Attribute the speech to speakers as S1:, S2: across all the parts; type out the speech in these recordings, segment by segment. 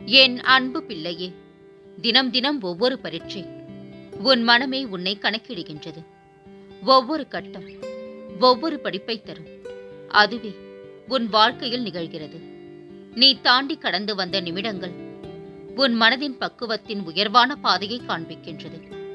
S1: என் அன்பு பிள்ளையே தினம் தினம் ஒவ்வொரு பரீட்சை உன் மனமே உன்னை கணக்கிடுகின்றது ஒவ்வொரு கட்டம் ஒவ்வொரு படிப்பை தரும் அதுவே உன் வாழ்க்கையில் நிகழ்கிறது நீ தாண்டி கடந்து வந்த நிமிடங்கள் உன் மனதின் பக்குவத்தின் உயர்வான பாதையை காண்பிக்கின்றது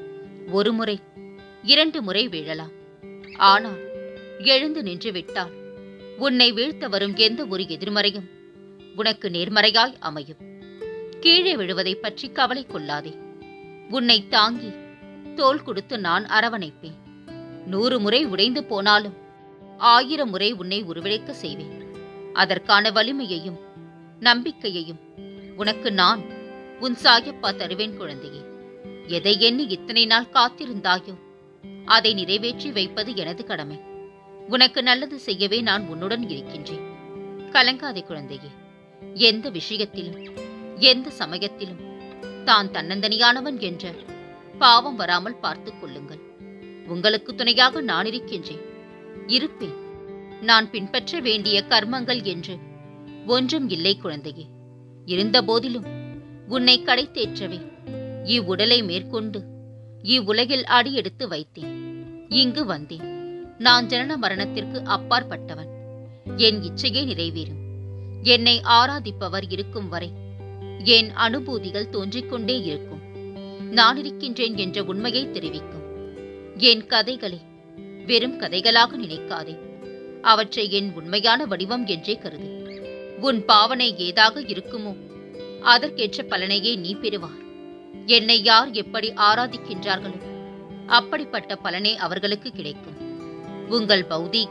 S1: ஒரு முறை இரண்டு முறை வீழலாம் ஆனால் எழுந்து நின்று விட்டால் உன்னை வீழ்த்த வரும் எந்த ஒரு எதிர்மறையும் உனக்கு நேர்மறையாய் அமையும் கீழே விழுவதை பற்றி கவலை கொள்ளாதே உன்னை தாங்கி தோள் கொடுத்து நான் அரவணைப்பேன் நூறு முறை உடைந்து போனாலும் ஆயிரம் முறை உன்னை உருவிழைக்க செய்வேன் அதற்கான வலிமையையும் நம்பிக்கையையும் உனக்கு நான் உன் சாயப்பா தருவேன் குழந்தையே எதை எண்ணி இத்தனை நாள் காத்திருந்தாயோ அதை நிறைவேற்றி வைப்பது எனது கடமை உனக்கு நல்லது செய்யவே நான் உன்னுடன் இருக்கின்றேன் கலங்காதே குழந்தையே எந்த விஷயத்திலும் எந்த சமயத்திலும் தான் தன்னந்தனியானவன் என்ற பாவம் வராமல் பார்த்துக் கொள்ளுங்கள் உங்களுக்கு துணையாக நான் இருக்கின்றேன் இருப்பேன் நான் பின்பற்ற வேண்டிய கர்மங்கள் என்று ஒன்றும் இல்லை குழந்தையே இருந்தபோதிலும் உன்னை கடை தேற்றவே இவ்வுடலை மேற்கொண்டு இவ்வுலகில் அடியெடுத்து வைத்தேன் இங்கு வந்தேன் நான் ஜனன மரணத்திற்கு அப்பாற்பட்டவன் என் இச்சையே நிறைவேறும் என்னை ஆராதிப்பவர் இருக்கும் வரை என் அனுபூதிகள் தோன்றிக் கொண்டே இருக்கும் நான் இருக்கின்றேன் என்ற உண்மையை தெரிவிக்கும் என் கதைகளை வெறும் கதைகளாக நினைக்காதே அவற்றை என் உண்மையான வடிவம் என்றே கருது உன் பாவனை ஏதாக இருக்குமோ அதற்கேற்ற பலனையே நீ பெறுவார் என்னை யார் எப்படி ஆராதிக்கின்றார்களோ அப்படிப்பட்ட பலனே அவர்களுக்கு கிடைக்கும் உங்கள் பௌதீக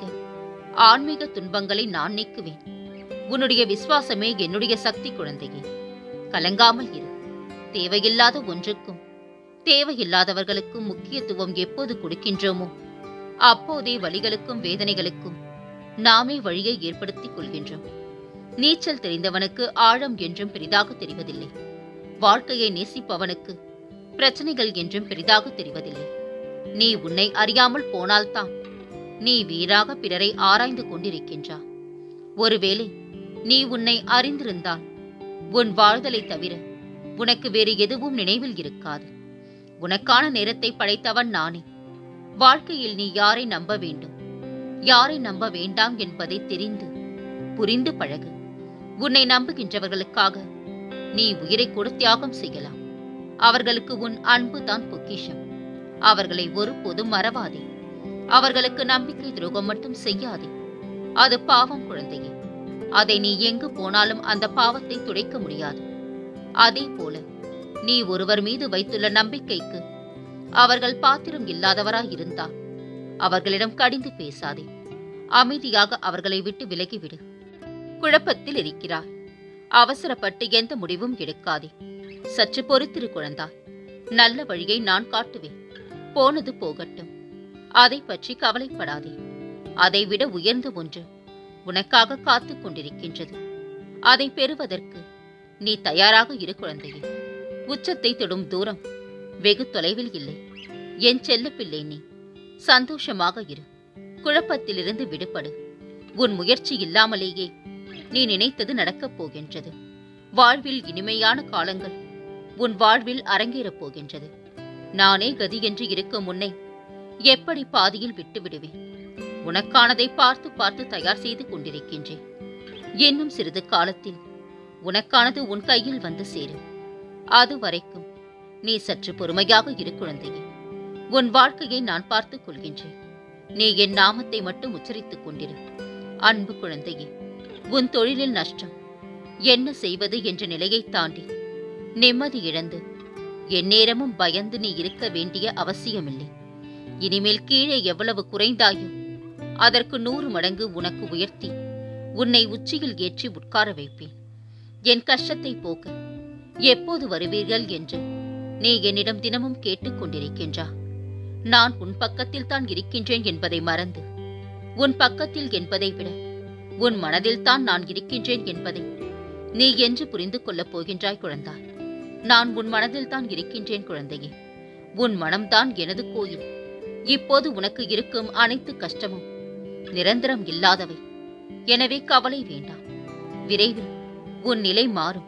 S1: ஆன்மீக துன்பங்களை நான் நீக்குவேன் உன்னுடைய விசுவாசமே என்னுடைய சக்தி குழந்தையே கலங்காமல் இரு தேவையில்லாத ஒன்றுக்கும் தேவையில்லாதவர்களுக்கும் முக்கியத்துவம் எப்போது கொடுக்கின்றோமோ அப்போதே வலிகளுக்கும் வேதனைகளுக்கும் நாமே வழியை ஏற்படுத்திக் கொள்கின்றோம் நீச்சல் தெரிந்தவனுக்கு ஆழம் என்றும் பெரிதாக தெரிவதில்லை வாழ்க்கையை நேசிப்பவனுக்கு பிரச்சனைகள் என்றும் பெரிதாக தெரிவதில்லை நீ உன்னை அறியாமல் போனால்தான் நீ வீராக பிறரை ஆராய்ந்து கொண்டிருக்கின்றா ஒருவேளை நீ உன்னை அறிந்திருந்தால் உன் வாழ்தலை தவிர உனக்கு வேறு எதுவும் நினைவில் இருக்காது உனக்கான நேரத்தை படைத்தவன் நானே வாழ்க்கையில் நீ யாரை நம்ப வேண்டும் யாரை நம்ப வேண்டாம் என்பதை தெரிந்து புரிந்து பழகு உன்னை நம்புகின்றவர்களுக்காக நீ உயிரை கூட தியாகம் செய்யலாம் அவர்களுக்கு உன் அன்பு தான் பொக்கிஷம் அவர்களை ஒருபோதும் மறவாதே அவர்களுக்கு நம்பிக்கை துரோகம் மட்டும் செய்யாதே அது பாவம் குழந்தையே அதை நீ எங்கு போனாலும் அந்த பாவத்தை துடைக்க முடியாது அதே போல நீ ஒருவர் மீது வைத்துள்ள நம்பிக்கைக்கு அவர்கள் பாத்திரம் இல்லாதவராய் இருந்தால் அவர்களிடம் கடிந்து பேசாதே அமைதியாக அவர்களை விட்டு விலகிவிடு குழப்பத்தில் இருக்கிறாய் அவசரப்பட்டு எந்த முடிவும் எடுக்காதே சற்று பொறுத்திரு குழந்தாய் நல்ல வழியை நான் காட்டுவேன் போனது போகட்டும் அதை பற்றி கவலைப்படாதே அதைவிட உயர்ந்த ஒன்று உனக்காக காத்துக் கொண்டிருக்கின்றது அதை பெறுவதற்கு நீ தயாராக இரு குழந்தையே உச்சத்தை தொடும் தூரம் வெகு தொலைவில் இல்லை என் செல்ல பிள்ளை நீ சந்தோஷமாக இரு குழப்பத்திலிருந்து விடுபடு உன் முயற்சி இல்லாமலேயே நீ நினைத்தது நடக்கப் போகின்றது வாழ்வில் இனிமையான காலங்கள் உன் வாழ்வில் அரங்கேறப் போகின்றது நானே கதி என்று இருக்கும் முன்னை எப்படி பாதியில் விட்டு விடுவேன் உனக்கானதை பார்த்து பார்த்து தயார் செய்து கொண்டிருக்கின்றேன் இன்னும் சிறிது காலத்தில் உனக்கானது உன் கையில் வந்து சேரும் அது வரைக்கும் நீ சற்று பொறுமையாக இரு குழந்தையே உன் வாழ்க்கையை நான் பார்த்துக் கொள்கின்றேன் நீ என் நாமத்தை மட்டும் உச்சரித்துக் கொண்டிரு அன்பு குழந்தையே உன் தொழிலில் நஷ்டம் என்ன செய்வது என்ற நிலையை தாண்டி நிம்மதி இழந்து எந்நேரமும் பயந்து நீ இருக்க வேண்டிய அவசியமில்லை இனிமேல் கீழே எவ்வளவு குறைந்தாயோ அதற்கு நூறு மடங்கு உனக்கு உயர்த்தி உன்னை உச்சியில் ஏற்றி உட்கார வைப்பேன் என் கஷ்டத்தை போக்க எப்போது வருவீர்கள் என்று நீ என்னிடம் தினமும் கேட்டுக் கொண்டிருக்கின்றா நான் உன் பக்கத்தில் தான் இருக்கின்றேன் என்பதை மறந்து உன் பக்கத்தில் என்பதை விட உன் மனதில் தான் நான் இருக்கின்றேன் என்பதை நீ என்று புரிந்து கொள்ளப் போகின்றாய் குழந்தாய் நான் உன் மனதில் தான் இருக்கின்றேன் குழந்தையே உன் மனம்தான் எனது கோயில் இப்போது உனக்கு இருக்கும் அனைத்து கஷ்டமும் நிரந்தரம் இல்லாதவை எனவே கவலை வேண்டாம் விரைவில் உன் நிலை மாறும்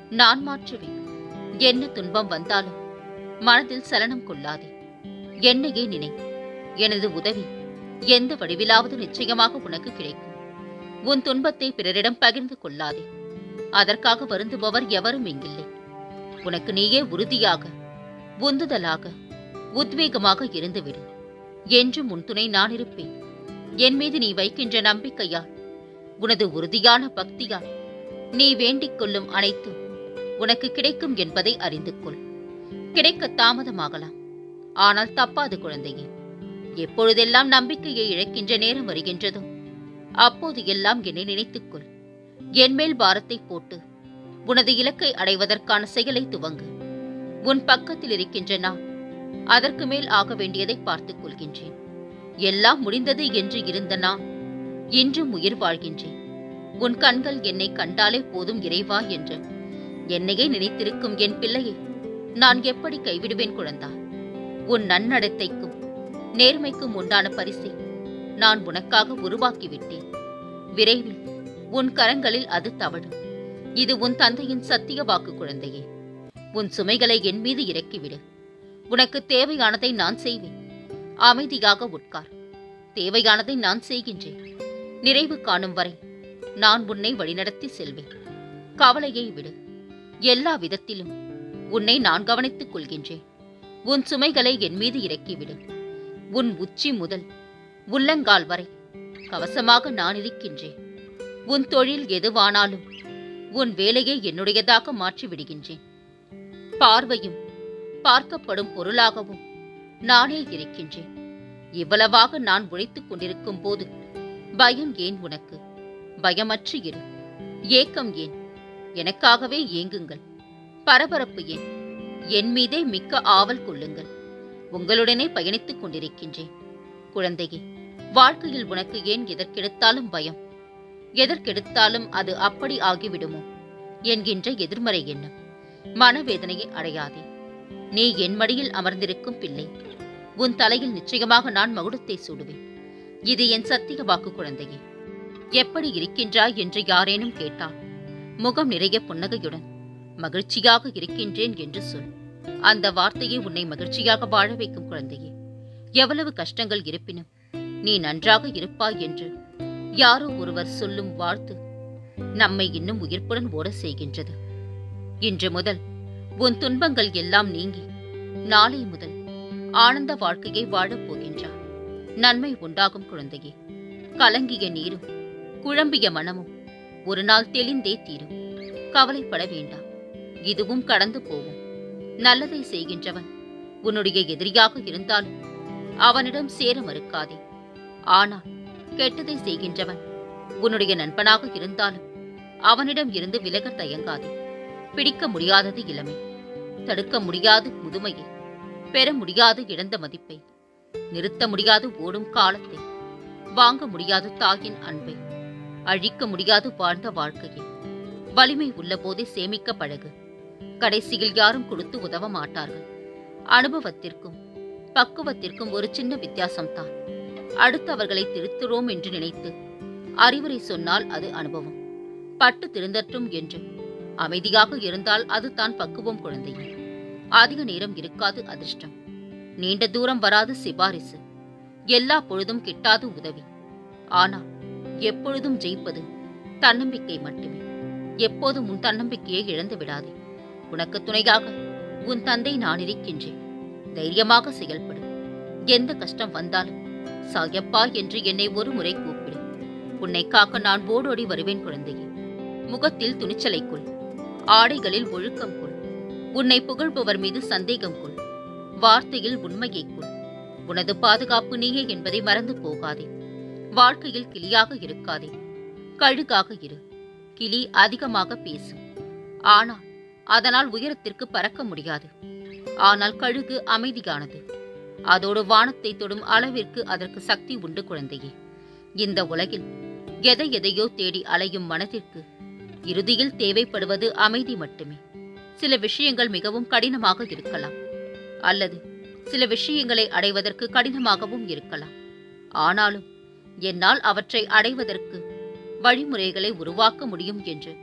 S1: நான் மாற்றுவேன் என்ன துன்பம் வந்தாலும் மனதில் சலனம் கொள்ளாதே என்னையே நினை எனது உதவி எந்த வடிவிலாவது நிச்சயமாக உனக்கு கிடைக்கும் உன் துன்பத்தை பிறரிடம் பகிர்ந்து கொள்ளாதே அதற்காக வருந்துபவர் எவரும் இங்கில்லை உனக்கு நீயே உறுதியாக உந்துதலாக உத்வேகமாக இருந்துவிடு என்றும் உன் துணை நான் இருப்பேன் என் மீது நீ வைக்கின்ற நம்பிக்கையால் உனது உறுதியான பக்தியால் நீ வேண்டிக் கொள்ளும் அனைத்தும் உனக்கு கிடைக்கும் என்பதை அறிந்து கொள் கிடைக்க தாமதமாகலாம் ஆனால் தப்பாது குழந்தையே எப்பொழுதெல்லாம் நம்பிக்கையை இழக்கின்ற நேரம் வருகின்றதோ அப்போது எல்லாம் என்னை நினைத்துக்கொள் என்மேல் பாரத்தை போட்டு உனது இலக்கை அடைவதற்கான செயலை துவங்கு உன் பக்கத்தில் இருக்கின்ற நான் அதற்கு மேல் ஆக வேண்டியதை பார்த்துக் கொள்கின்றேன் எல்லாம் முடிந்தது என்று இருந்த நான் இன்றும் உயிர் வாழ்கின்றேன் உன் கண்கள் என்னை கண்டாலே போதும் இறைவா என்று என்னையே நினைத்திருக்கும் என் பிள்ளையை நான் எப்படி கைவிடுவேன் குழந்தா உன் நன்னடத்தைக்கும் நேர்மைக்கும் உண்டான பரிசை நான் உனக்காக உருவாக்கிவிட்டேன் விரைவில் உன் கரங்களில் அது தவழும் இது உன் தந்தையின் சத்திய வாக்கு குழந்தையே உன் சுமைகளை என் மீது இறக்கிவிடு உனக்கு தேவையானதை நான் செய்வேன் அமைதியாக உட்கார் தேவையானதை நான் செய்கின்றேன் நிறைவு காணும் வரை நான் உன்னை வழிநடத்தி செல்வேன் கவலையை விடு எல்லா விதத்திலும் உன்னை நான் கவனித்துக் கொள்கின்றேன் உன் சுமைகளை என் மீது இறக்கிவிடு உன் உச்சி முதல் உள்ளங்கால் வரை கவசமாக நான் இருக்கின்றேன் உன் தொழில் எதுவானாலும் உன் வேலையை என்னுடையதாக மாற்றி விடுகின்றேன் பார்வையும் பார்க்கப்படும் பொருளாகவும் நானே இருக்கின்றேன் இவ்வளவாக நான் உழைத்துக் கொண்டிருக்கும் போது பயம் ஏன் உனக்கு பயமற்று இரு ஏக்கம் ஏன் எனக்காகவே ஏங்குங்கள் பரபரப்பு ஏன் என் மீதே மிக்க ஆவல் கொள்ளுங்கள் உங்களுடனே பயணித்துக் கொண்டிருக்கின்றேன் குழந்தையே வாழ்க்கையில் உனக்கு ஏன் எதற்கெடுத்தாலும் பயம் எதற்கெடுத்தாலும் அது அப்படி ஆகிவிடுமோ என்கின்ற எதிர்மறை எண்ணம் மனவேதனையை அடையாதே நீ என் மடியில் அமர்ந்திருக்கும் பிள்ளை உன் தலையில் நிச்சயமாக நான் மகுடத்தை சூடுவேன் இது என் சத்திய வாக்கு குழந்தையே எப்படி இருக்கின்றாய் என்று யாரேனும் கேட்டால் முகம் நிறைய புன்னகையுடன் மகிழ்ச்சியாக இருக்கின்றேன் என்று சொல் அந்த வார்த்தையே உன்னை மகிழ்ச்சியாக வாழ வைக்கும் குழந்தையே எவ்வளவு கஷ்டங்கள் இருப்பினும் நீ நன்றாக இருப்பாய் என்று யாரோ ஒருவர் சொல்லும் வாழ்த்து நம்மை இன்னும் உயிர்ப்புடன் ஓட செய்கின்றது இன்று முதல் உன் துன்பங்கள் எல்லாம் நீங்கி நாளை முதல் ஆனந்த வாழ்க்கையை வாழப் போகின்றார் நன்மை உண்டாகும் குழந்தையே கலங்கிய நீரும் குழம்பிய மனமும் ஒரு நாள் தெளிந்தே தீரும் கவலைப்பட வேண்டாம் இதுவும் கடந்து போகும் நல்லதை செய்கின்றவன் உன்னுடைய எதிரியாக இருந்தாலும் அவனிடம் சேர மறுக்காதே ஆனால் கெட்டதை செய்கின்றவன் உன்னுடைய நண்பனாக இருந்தாலும் அவனிடம் இருந்து விலக தயங்காதே பிடிக்க முடியாதது இளமை தடுக்க முடியாது முதுமையை பெற முடியாது இழந்த மதிப்பை நிறுத்த முடியாது ஓடும் காலத்தை வாங்க முடியாது தாயின் அன்பை அழிக்க முடியாது வாழ்ந்த வாழ்க்கையை வலிமை உள்ள போதே சேமிக்க பழகு கடைசியில் யாரும் கொடுத்து உதவ மாட்டார்கள் அனுபவத்திற்கும் பக்குவத்திற்கும் ஒரு சின்ன வித்தியாசம்தான் அடுத்தவர்களை திருத்துறோம் என்று நினைத்து அறிவுரை சொன்னால் அது அனுபவம் பட்டு திருந்தற்றும் என்று அமைதியாக இருந்தால் அது தான் பக்குவம் குழந்தையே அதிக நேரம் இருக்காது அதிர்ஷ்டம் நீண்ட தூரம் வராது சிபாரிசு எல்லா பொழுதும் கிட்டாது உதவி ஆனால் எப்பொழுதும் ஜெயிப்பது தன்னம்பிக்கை மட்டுமே எப்போதும் உன் தன்னம்பிக்கையை இழந்து விடாதே உனக்கு துணையாக உன் தந்தை நான் இருக்கின்றேன் தைரியமாக செயல்படு எந்த கஷ்டம் வந்தாலும் சாயப்பா என்று என்னை ஒரு முறை கூப்பிடு உன்னை காக்க நான் ஓடோடி வருவேன் குழந்தையே முகத்தில் துணிச்சலை கொள் ஆடைகளில் ஒழுக்கம் கொள் உன்னை புகழ்பவர் மீது சந்தேகம் கொள் வார்த்தையில் உண்மையை கொள் உனது பாதுகாப்பு நீயே என்பதை மறந்து போகாதே வாழ்க்கையில் கிளியாக இருக்காதே கழுகாக இரு கிளி அதிகமாக பேசும் ஆனால் அதனால் உயரத்திற்கு பறக்க முடியாது ஆனால் கழுகு அமைதியானது அதோடு வானத்தை தொடும் அளவிற்கு அதற்கு சக்தி உண்டு குழந்தையே இந்த உலகில் எதை எதையோ தேடி அலையும் மனதிற்கு இறுதியில் தேவைப்படுவது அமைதி மட்டுமே சில விஷயங்கள் மிகவும் கடினமாக இருக்கலாம் அல்லது சில விஷயங்களை அடைவதற்கு கடினமாகவும் இருக்கலாம் ஆனாலும் என்னால் அவற்றை அடைவதற்கு வழிமுறைகளை உருவாக்க முடியும் என்று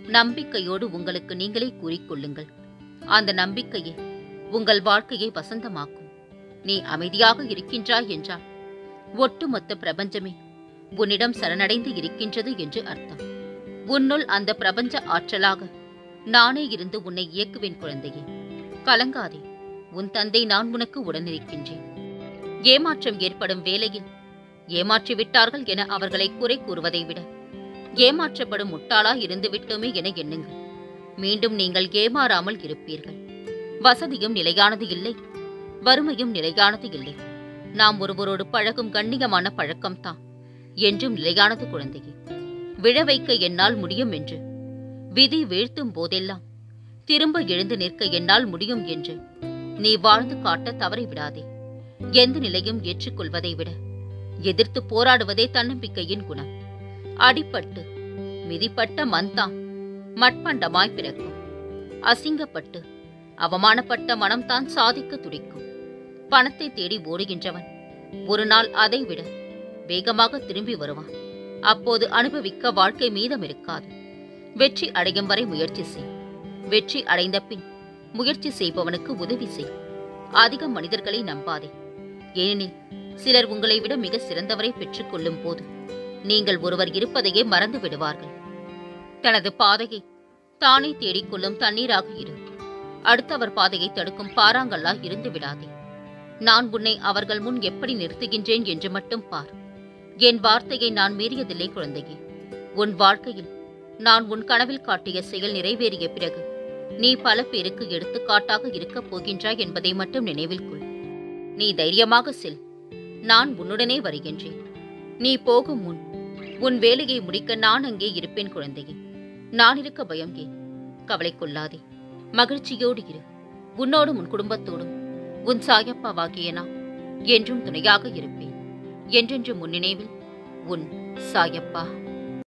S1: நம்பிக்கையோடு உங்களுக்கு நீங்களே கூறிக்கொள்ளுங்கள் அந்த நம்பிக்கையே உங்கள் வாழ்க்கையை வசந்தமாக்கும் நீ அமைதியாக இருக்கின்றாய் என்றால் ஒட்டுமொத்த பிரபஞ்சமே உன்னிடம் சரணடைந்து இருக்கின்றது என்று அர்த்தம் உன்னுள் அந்த பிரபஞ்ச ஆற்றலாக நானே இருந்து உன்னை இயக்குவேன் குழந்தையே கலங்காதே உன் தந்தை நான் உனக்கு உடனிருக்கின்றேன் ஏமாற்றம் ஏற்படும் வேளையில் ஏமாற்றி விட்டார்கள் என அவர்களை குறை கூறுவதை விட ஏமாற்றப்படும் முட்டாளா இருந்து விட்டோமே என எண்ணுங்கள் மீண்டும் நீங்கள் ஏமாறாமல் இருப்பீர்கள் வசதியும் நிலையானது இல்லை வறுமையும் நிலையானது இல்லை நாம் ஒருவரோடு பழகும் கண்ணியமான பழக்கம்தான் என்றும் நிலையானது குழந்தையே விழ வைக்க என்னால் முடியும் என்று விதி வீழ்த்தும் போதெல்லாம் திரும்ப எழுந்து நிற்க என்னால் முடியும் என்று நீ வாழ்ந்து காட்ட தவறிவிடாதே எந்த நிலையும் ஏற்றுக்கொள்வதை விட எதிர்த்து போராடுவதே தன்னம்பிக்கையின் குணம் அடிபட்டு மிதிப்பட்ட மன்தான் மட்பண்டமாய் பிறக்கும் அசிங்கப்பட்டு அவமானப்பட்ட மனம்தான் சாதிக்க துடிக்கும் பணத்தை தேடி ஓடுகின்றவன் ஒரு நாள் அதை விட வேகமாக திரும்பி வருவான் அப்போது அனுபவிக்க வாழ்க்கை மீதம் இருக்காது வெற்றி அடையும் வரை முயற்சி செய் வெற்றி அடைந்த பின் முயற்சி செய்பவனுக்கு உதவி செய் அதிக மனிதர்களை நம்பாதே ஏனெனில் சிலர் உங்களை விட மிக சிறந்தவரை பெற்றுக்கொள்ளும் போது நீங்கள் ஒருவர் இருப்பதையே மறந்து விடுவார்கள் தனது பாதையை தானே தேடிக்கொள்ளும் தண்ணீராக இரு அடுத்தவர் பாதையை தடுக்கும் பாறாங்கல்லா இருந்து விடாதே நான் உன்னை அவர்கள் முன் எப்படி நிறுத்துகின்றேன் என்று மட்டும் பார் என் வார்த்தையை நான் மீறியதில்லை குழந்தையே உன் வாழ்க்கையில் நான் உன் கனவில் காட்டிய செயல் நிறைவேறிய பிறகு நீ பல பேருக்கு எடுத்துக்காட்டாக இருக்கப் போகின்றாய் என்பதை மட்டும் நினைவில் கொள் நீ தைரியமாக செல் நான் உன்னுடனே வருகின்றேன் நீ போகும் முன் உன் வேலையை முடிக்க நான் அங்கே இருப்பேன் குழந்தையே நான் இருக்க பயம் ஏன் கவலை கொள்ளாதே மகிழ்ச்சியோடு இரு உன்னோடும் உன் குடும்பத்தோடும் உன் சாயப்பாவாகிய நான் என்றும் துணையாக இருப்பேன் என்றென்று முன்னினைவில் உன் சாயப்பா